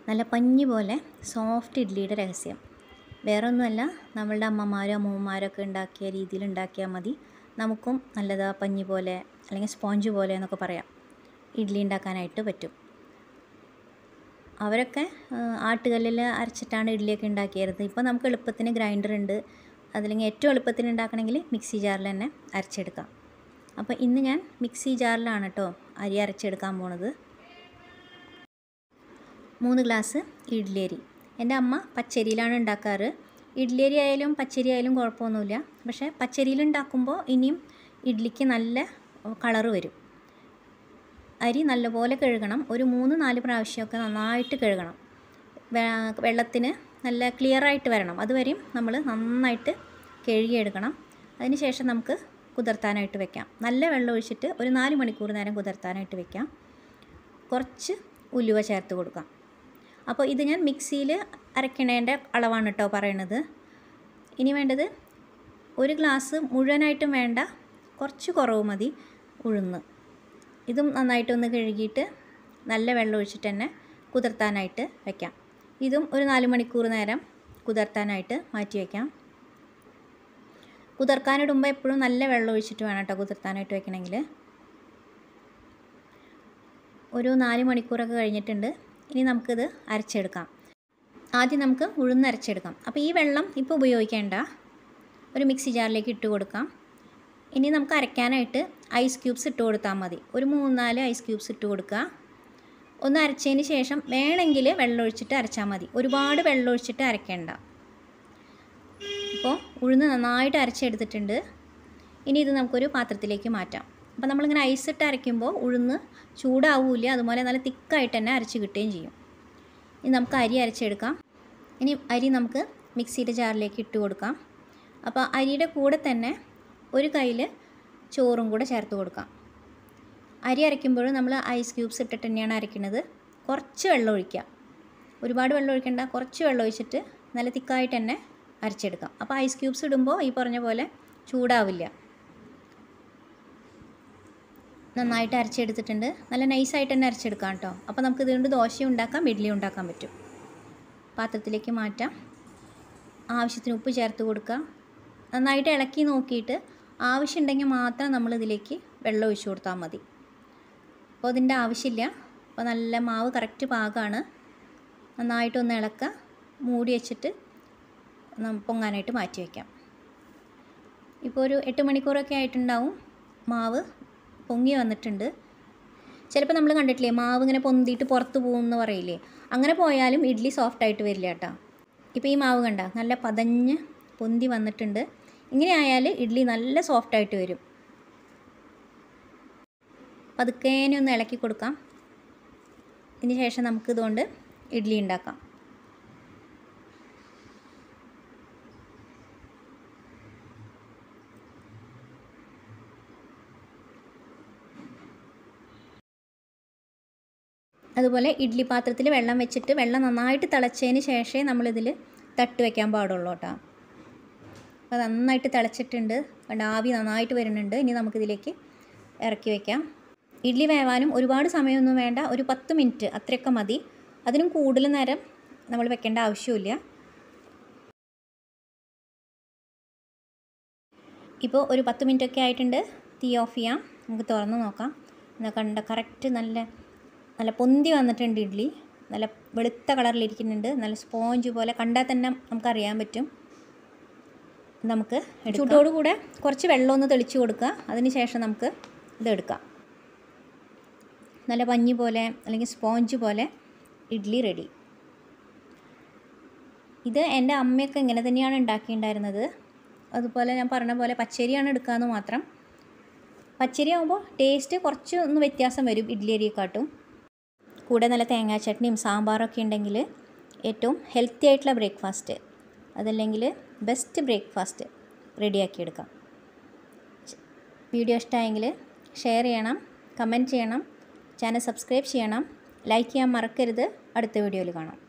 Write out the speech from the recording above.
നല്ല പഞ്ഞി പോലെ സോഫ്റ്റ് ഇഡ്ഡലിയുടെ രഹസ്യം വേറെ ഒന്നുമല്ല നമ്മളുടെ അമ്മമാരും അമ്മൂമ്മമാരും ഒക്കെ ഉണ്ടാക്കിയ രീതിയിൽ ഉണ്ടാക്കിയാൽ മതി നമുക്കും നല്ലതാ പഞ്ഞി പോലെ അല്ലെങ്കിൽ സ്പോഞ്ച് പോലെ എന്നൊക്കെ പറയാം ഇഡ്ഡലി ഉണ്ടാക്കാനായിട്ട് പറ്റും അവരൊക്കെ ആ, ആട്ടുകല്ലിൽ അരച്ചിട്ടാണ് ഇഡ്ഡലിയൊക്കെ ഉണ്ടാക്കിയത് ഇപ്പോൾ നമുക്ക് എളുപ്പത്തിന് ഗ്രൈൻഡർ ഉണ്ട് അതല്ലെങ്കിൽ ഏറ്റവും എളുപ്പത്തിന് ഉണ്ടാക്കണമെങ്കിൽ മിക്സി ജാറിൽ തന്നെ അരച്ചെടുക്കാം അപ്പോൾ ഇന്ന് ഞാൻ മിക്സി ജാറിലാണ് കേട്ടോ അരി അരച്ചെടുക്കാൻ പോണത് മൂന്ന് ഗ്ലാസ് ഇഡ്ഡലി അരി എൻ്റെ അമ്മ പച്ചരിയിലാണ് ഉണ്ടാക്കാറ് ഇഡ്ഡലി അരി ആയാലും പച്ചരി ആയാലും കുഴപ്പമൊന്നുമില്ല പക്ഷേ പച്ചരിയിൽ ഉണ്ടാക്കുമ്പോൾ ഇനിയും ഇഡ്ഡലിക്ക് നല്ല കളറ് വരും അരി നല്ലപോലെ കഴുകണം ഒരു മൂന്ന് നാല് പ്രാവശ്യമൊക്കെ നന്നായിട്ട് കഴുകണം വെ- വെള്ളത്തിന് നല്ല ക്ലിയർ ആയിട്ട് വരണം അതുവരെയും നമ്മൾ നന്നായിട്ട് കഴുകിയെടുക്കണം അതിന് ശേഷം നമുക്ക് കുതിർത്താനായിട്ട് വെക്കാം നല്ല വെള്ളം ഒഴിച്ചിട്ട് ഒരു നാല് മണിക്കൂർ നേരം കുതിർത്താനായിട്ട് വെക്കാം കുറച്ച് ഉലുവ ചേർത്ത് കൊടുക്കാം അപ്പോൾ ഇത് ഞാൻ മിക്സിയിൽ അരക്കണേൻ്റെ അളവാണ് കേട്ടോ പറയണത് ഇനി വേണ്ടത് ഒരു ഗ്ലാസ് മുഴുവനായിട്ടും വേണ്ട കുറച്ച് കുറവ് മതി ഉഴുന്ന് ഇതും നന്നായിട്ടൊന്ന് കഴുകിയിട്ട് നല്ല വെള്ളം ഒഴിച്ചിട്ട് തന്നെ കുതിർത്താനായിട്ട് വെക്കാം ഇതും ഒരു നാല് മണിക്കൂർ നേരം കുതിർത്താനായിട്ട് മാറ്റി വയ്ക്കാം കുതിർക്കാനിടുമ്പോൾ എപ്പോഴും നല്ല വെള്ളം ഒഴിച്ചിട്ട് വേണം കേട്ടോ കുതിർത്താനായിട്ട് വെക്കണമെങ്കിൽ ഒരു നാല് മണിക്കൂറൊക്കെ കഴിഞ്ഞിട്ടുണ്ട് ഇനി നമുക്കിത് അരച്ചെടുക്കാം ആദ്യം നമുക്ക് ഉഴുന്ന് അരച്ചെടുക്കാം അപ്പോൾ ഈ വെള്ളം ഇപ്പോൾ ഉപയോഗിക്കേണ്ട ഒരു മിക്സി ജാറിലേക്ക് ഇട്ട് കൊടുക്കാം ഇനി നമുക്ക് അരയ്ക്കാനായിട്ട് ഐസ് ക്യൂബ്സ് ഇട്ട് കൊടുത്താൽ മതി ഒരു മൂന്നാല് ഐസ് ക്യൂബ്സ് ഇട്ട് കൊടുക്കുക ഒന്ന് അരച്ചതിന് ശേഷം വേണമെങ്കിൽ വെള്ളം ഒഴിച്ചിട്ട് അരച്ചാൽ മതി ഒരുപാട് വെള്ളം ഒഴിച്ചിട്ട് അരയ്ക്കേണ്ട ഇപ്പോൾ ഉഴുന്ന് നന്നായിട്ട് അരച്ചെടുത്തിട്ടുണ്ട് ഇനി ഇത് നമുക്കൊരു പാത്രത്തിലേക്ക് മാറ്റാം അപ്പോൾ നമ്മളിങ്ങനെ ഐസ് ഇട്ട് അരയ്ക്കുമ്പോൾ ഉഴുന്ന് ചൂടാവില്ല അതുപോലെ നല്ല തിക്കായിട്ട് തന്നെ അരച്ച് കിട്ടുകയും ചെയ്യും ഇനി നമുക്ക് അരി അരച്ചെടുക്കാം ഇനി അരി നമുക്ക് മിക്സിയുടെ ജാറിലേക്ക് ഇട്ട് കൊടുക്കാം അപ്പോൾ അരിയുടെ കൂടെ തന്നെ ഒരു കയ്യിൽ ചോറും കൂടെ ചേർത്ത് കൊടുക്കാം അരി അരയ്ക്കുമ്പോൾ നമ്മൾ ഐസ് ക്യൂബ്സ് ഇട്ടിട്ട് തന്നെയാണ് അരയ്ക്കുന്നത് കുറച്ച് വെള്ളം ഒഴിക്കുക ഒരുപാട് വെള്ളം ഒഴിക്കേണ്ട കുറച്ച് വെള്ളം ഒഴിച്ചിട്ട് നല്ല തിക്കായിട്ട് തന്നെ അരച്ചെടുക്കാം അപ്പോൾ ഐസ് ക്യൂബ്സ് ഇടുമ്പോൾ ഈ പറഞ്ഞ പോലെ ചൂടാവില്ല നന്നായിട്ട് അരച്ചെടുത്തിട്ടുണ്ട് നല്ല നൈസായിട്ട് തന്നെ അരച്ചെടുക്കാം കേട്ടോ അപ്പോൾ നമുക്ക് ഇതുകൊണ്ട് ദോശ ഉണ്ടാക്കാം ഇഡ്ഡലി ഉണ്ടാക്കാൻ പറ്റും പാത്രത്തിലേക്ക് മാറ്റാം ആവശ്യത്തിന് ഉപ്പ് ചേർത്ത് കൊടുക്കുക നന്നായിട്ട് ഇളക്കി നോക്കിയിട്ട് ആവശ്യമുണ്ടെങ്കിൽ മാത്രം നമ്മൾ ഇതിലേക്ക് വെള്ളം ഒഴിച്ചു കൊടുത്താൽ മതി അപ്പോൾ അതിൻ്റെ ആവശ്യമില്ല അപ്പോൾ നല്ല മാവ് കറക്റ്റ് പാകമാണ് നന്നായിട്ടൊന്ന് ഇളക്കുക മൂടി വെച്ചിട്ട് നം- പൊങ്ങാനായിട്ട് മാറ്റി വയ്ക്കാം ഇപ്പോൾ ഒരു എട്ട് മണിക്കൂറൊക്കെ ആയിട്ടുണ്ടാവും മാവ് പൊങ്ങി വന്നിട്ടുണ്ട് ചിലപ്പോൾ നമ്മൾ കണ്ടിട്ടില്ലേ മാവ് ഇങ്ങനെ പൊന്തിയിട്ട് പുറത്ത് പോകുമെന്ന് പറയില്ലേ അങ്ങനെ പോയാലും ഇഡ്ഡലി സോഫ്റ്റ് ആയിട്ട് വരില്ല കേട്ടോ ഇപ്പോൾ ഈ മാവ് കണ്ട നല്ല പതഞ്ഞ് പൊന്തി വന്നിട്ടുണ്ട് ഇങ്ങനെ ആയാൽ ഇഡ്ഡലി നല്ല സോഫ്റ്റ് ആയിട്ട് വരും പതുക്കേനെ ഒന്ന് ഇളക്കി കൊടുക്കാം ഇതിന് ശേഷം നമുക്ക് ഇതുകൊണ്ട് ഇഡ്ഡലി ഉണ്ടാക്കാം അതുപോലെ ഇഡ്ഡലി പാത്രത്തിൽ വെള്ളം വെച്ചിട്ട് വെള്ളം നന്നായിട്ട് തിളച്ചതിന് ശേഷമേ നമ്മളിതിൽ തട്ട് വയ്ക്കാൻ പാടുള്ളൂ കേട്ടോ അപ്പോൾ നന്നായിട്ട് തിളച്ചിട്ടുണ്ട് കണ്ട ആവി നന്നായിട്ട് വരുന്നുണ്ട് ഇനി നമുക്കിതിലേക്ക് ഇറക്കി വയ്ക്കാം ഇഡ്ഡലി വേവാനും ഒരുപാട് സമയമൊന്നും വേണ്ട ഒരു പത്ത് മിനിറ്റ് അത്രയൊക്കെ മതി അതിനും കൂടുതൽ നേരം നമ്മൾ വെക്കേണ്ട ആവശ്യമില്ല ഇപ്പോൾ ഒരു പത്ത് മിനിറ്റ് ഒക്കെ ആയിട്ടുണ്ട് തീ ഓഫ് ചെയ്യാം നമുക്ക് തുറന്ന് നോക്കാം എന്നാ കണ്ട കറക്റ്റ് നല്ല നല്ല പൊന്തി വന്നിട്ടുണ്ട് ഇഡ്ഡലി നല്ല വെളുത്ത കളറിലിരിക്കുന്നുണ്ട് നല്ല സ്പോഞ്ച് പോലെ കണ്ടാൽ തന്നെ നമുക്കറിയാൻ പറ്റും നമുക്ക് ചൂട്ടോടുകൂടെ കുറച്ച് വെള്ളം ഒന്ന് തെളിച്ച് കൊടുക്കുക അതിന് ശേഷം നമുക്ക് ഇതെടുക്കാം നല്ല പഞ്ഞി പോലെ അല്ലെങ്കിൽ സ്പോഞ്ച് പോലെ ഇഡ്ഡലി റെഡി ഇത് എൻ്റെ അമ്മയൊക്കെ ഇങ്ങനെ തന്നെയാണ് ഉണ്ടാക്കിയിട്ടുണ്ടായിരുന്നത് അതുപോലെ ഞാൻ പറഞ്ഞ പോലെ പച്ചരിയാണ് എടുക്കാമെന്ന് മാത്രം പച്ചരി ആകുമ്പോൾ ടേസ്റ്റ് കുറച്ച് ഒന്ന് വ്യത്യാസം വരും ഇഡ്ഡലി അരിയെക്കാട്ടും കൂടെ നല്ല തേങ്ങാ ചട്നിയും സാമ്പാറൊക്കെ ഉണ്ടെങ്കിൽ ഏറ്റവും ഹെൽത്തി ആയിട്ടുള്ള ബ്രേക്ക്ഫാസ്റ്റ് അതല്ലെങ്കിൽ ബെസ്റ്റ് ബ്രേക്ക്ഫാസ്റ്റ് റെഡിയാക്കിയെടുക്കാം വീഡിയോ ഇഷ്ടമായെങ്കിൽ ഷെയർ ചെയ്യണം കമൻറ്റ് ചെയ്യണം ചാനൽ സബ്സ്ക്രൈബ് ചെയ്യണം ലൈക്ക് ചെയ്യാൻ മറക്കരുത് അടുത്ത വീഡിയോയിൽ കാണാം